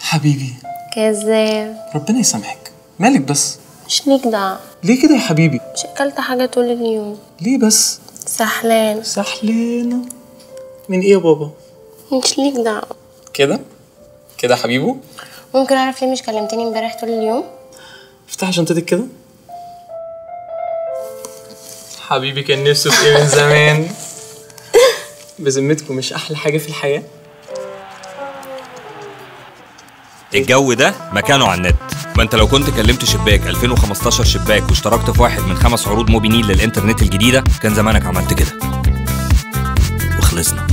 حبيبي كذاب ربنا يسامحك مالك بس مش ليك دعوة ليه كده يا حبيبي مش اكلت حاجة طول اليوم ليه بس سحلان سحلانة من ايه يا بابا مش ليك دعوة كده كده يا حبيبو ممكن اعرف ليه مش كلمتني امبارح طول اليوم افتحي شنطتك كده حبيبي كان نفسه في ايه من زمان بذمتكم مش احلى حاجه في الحياه الجو ده مكانه على النت ما انت لو كنت كلمت شباك 2015 شباك واشتركت في واحد من خمس عروض موبينيل للانترنت الجديده كان زمانك عملت كده وخلصنا